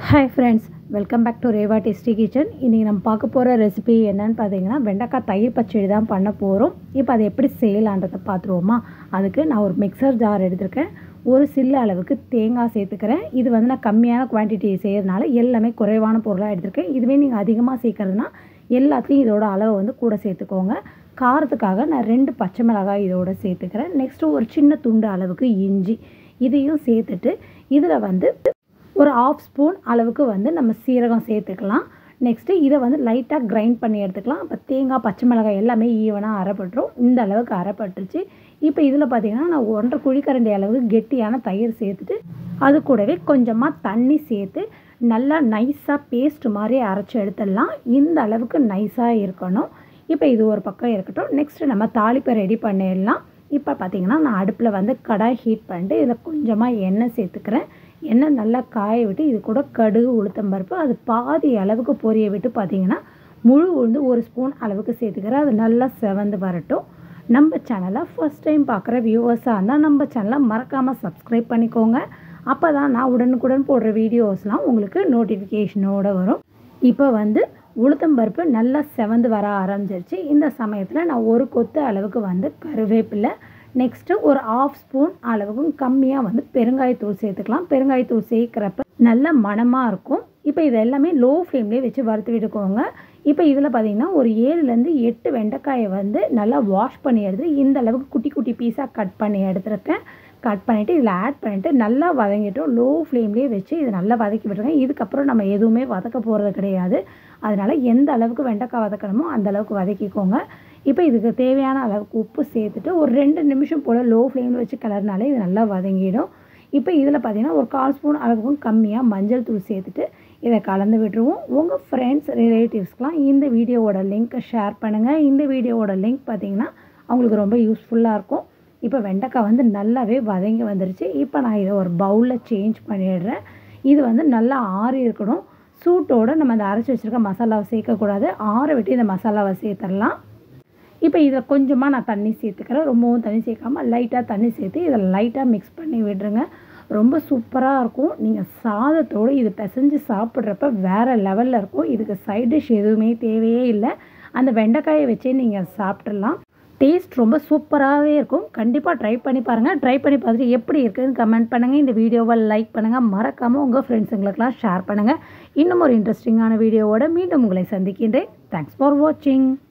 hi friends welcome back to Reva tasty kitchen இன்றைக்கி நம்ம பார்க்க போகிற ரெசிபி என்னன்னு பார்த்தீங்கன்னா வெண்டைக்காய் தயிர் பச்சடி தான் பண்ண போகிறோம் இப்போ அதை எப்படி செய்யலான்றதை பார்த்துருவோமா அதுக்கு நான் ஒரு மிக்சர் ஜார் எடுத்திருக்கேன் ஒரு சில்லு அளவுக்கு தேங்காய் சேர்த்துக்கிறேன் இது வந்து நான் கம்மியான குவான்டிட்டி செய்கிறதுனால எல்லாமே குறைவான பொருளாக எடுத்திருக்கேன் இதுவே நீங்கள் அதிகமாக சேர்க்குறதுனா எல்லாத்தையும் இதோட அளவை வந்து கூட சேர்த்துக்கோங்க காரத்துக்காக நான் ரெண்டு பச்சை மிளகாய் இதோட சேர்த்துக்கிறேன் நெக்ஸ்ட்டு ஒரு சின்ன துண்டு அளவுக்கு இஞ்சி இதையும் சேர்த்துட்டு இதில் வந்து ஒரு ஆஃப் ஸ்பூன் அளவுக்கு வந்து நம்ம சீரகம் சேர்த்துக்கலாம் நெக்ஸ்ட்டு இதை வந்து லைட்டாக கிரைண்ட் பண்ணி எடுத்துக்கலாம் அப்போ தேங்காய் பச்சை மிளகாய் எல்லாமே ஈவனாக அரைப்பட்டுரும் இந்த அளவுக்கு அரைப்பட்டுருச்சு இப்போ இதில் பார்த்தீங்கன்னா நான் ஒன்றரை குழிக்கரண்டி அளவுக்கு கெட்டியான தயிர் சேர்த்துட்டு அது கூடவே கொஞ்சமாக தண்ணி சேர்த்து நல்லா நைஸாக பேஸ்ட் மாதிரி அரைச்சி எடுத்துடலாம் இந்த அளவுக்கு நைஸாக இருக்கணும் இப்போ இது ஒரு பக்கம் இருக்கட்டும் நெக்ஸ்ட்டு நம்ம தாளிப்பை ரெடி பண்ணிடலாம் இப்போ பார்த்தீங்கன்னா நான் அடுப்பில் வந்து கடாய் ஹீட் பண்ணிட்டு இதில் கொஞ்சமாக எண்ணெய் சேர்த்துக்கிறேன் எண்ணெய் நல்லா காய விட்டு இது கூட கடுகு உளுத்தம்பருப்பு அது பாதி அளவுக்கு பொரிய விட்டு பார்த்தீங்கன்னா முழு உளுந்து ஒரு ஸ்பூன் அளவுக்கு சேர்த்துக்கிறேன் அது நல்லா செவந்து வரட்டும் நம்ம சேனலை ஃபஸ்ட் டைம் பார்க்குற வியூவர்ஸாக இருந்தால் நம்ம சேனலை மறக்காமல் சப்ஸ்கிரைப் பண்ணிக்கோங்க அப்போ தான் நான் உடனுக்குடன் போடுற வீடியோஸ்லாம் உங்களுக்கு நோட்டிஃபிகேஷனோடு வரும் இப்போ வந்து உளுத்தம்பருப்பு நல்லா செவந்து வர ஆரம்பிச்சிருச்சு இந்த சமயத்தில் நான் ஒரு கொத்து அளவுக்கு வந்து கருவேப்பிலை நெக்ஸ்ட்டு ஒரு ஆஃப் ஸ்பூன் அளவுக்கும் கம்மியாக வந்து பெருங்காயத்தூள் சேர்த்துக்கலாம் பெருங்காயத்தூள் சேர்க்குறப்ப நல்ல மணமாக இருக்கும் இப்போ இது எல்லாமே லோ ஃப்ளேம்லேயே வச்சு வறுத்து விட்டுக்கோங்க இப்போ இதில் பார்த்தீங்கன்னா ஒரு ஏழுலேருந்து எட்டு வெண்டைக்காயை வந்து நல்லா வாஷ் பண்ணி எடுத்து இந்த அளவுக்கு குட்டி குட்டி பீஸாக கட் பண்ணி எடுத்துருக்கேன் கட் பண்ணிவிட்டு இதில் ஆட் பண்ணிவிட்டு நல்லா வதங்கிட்டோம் லோ ஃப்ளேம்லேயே வச்சு இது நல்லா வதக்கி விட்டுருங்க இதுக்கப்புறம் நம்ம எதுவுமே வதக்க போகிறது கிடையாது அதனால் எந்த அளவுக்கு வெண்டைக்காய் வதக்கணுமோ அந்த அளவுக்கு வதக்கிக்கோங்க இப்போ இதுக்கு தேவையான அளவுக்கு உப்பு சேர்த்துட்டு ஒரு ரெண்டு நிமிஷம் போல் லோ ஃப்ளேமில் வச்சு கலர்னாலே இது நல்லா வதங்கிடும் இப்போ இதில் பார்த்தீங்கன்னா ஒரு கால் ஸ்பூன் அளவுக்கும் கம்மியாக மஞ்சள் தூள் சேர்த்துட்டு இதை கலந்து விட்டுருவோம் உங்கள் ஃப்ரெண்ட்ஸ் ரிலேட்டிவ்ஸ்க்கெலாம் இந்த வீடியோவோட லிங்க்கை ஷேர் பண்ணுங்கள் இந்த வீடியோவோட லிங்க் பார்த்தீங்கன்னா அவங்களுக்கு ரொம்ப யூஸ்ஃபுல்லாக இருக்கும் இப்போ வெண்டைக்காய் வந்து நல்லாவே வதங்கி வந்துருச்சு இப்போ நான் இதை ஒரு பவுலில் சேஞ்ச் பண்ணிடுறேன் இது வந்து நல்லா ஆறி இருக்கணும் சூட்டோடு நம்ம அந்த அரைச்சி வச்சுருக்க மசாலாவை சேர்க்கக்கூடாது ஆற விட்டு இந்த மசாலாவை சேர்த்துடலாம் இப்போ இதில் கொஞ்சமாக நான் தண்ணி சேர்த்துக்கிறேன் ரொம்பவும் தண்ணி சேர்க்காமல் லைட்டாக தண்ணி சேர்த்து இதை லைட்டாக மிக்ஸ் பண்ணி விடுறேங்க ரொம்ப சூப்பராக இருக்கும் நீங்கள் சாதத்தோடு இது பிசைஞ்சு சாப்பிட்றப்ப வேறு லெவலில் இருக்கும் இதுக்கு சைட் டிஷ் எதுவுமே தேவையே இல்லை அந்த வெண்டைக்காயை வச்சே நீங்கள் சாப்பிட்றலாம் டேஸ்ட் ரொம்ப சூப்பராகவே இருக்கும் கண்டிப்பாக ட்ரை பண்ணி பாருங்கள் ட்ரை பண்ணி பார்த்துட்டு எப்படி இருக்குதுன்னு கமெண்ட் பண்ணுங்கள் இந்த வீடியோவை லைக் பண்ணுங்கள் மறக்காமல் உங்கள் ஃப்ரெண்ட்ஸுங்களுக்கெல்லாம் ஷேர் பண்ணுங்கள் இன்னும் ஒரு இன்ட்ரெஸ்டிங்கான வீடியோவோட மீண்டும் உங்களை சந்திக்கின்றேன் தேங்க்ஸ் ஃபார் வாட்சிங்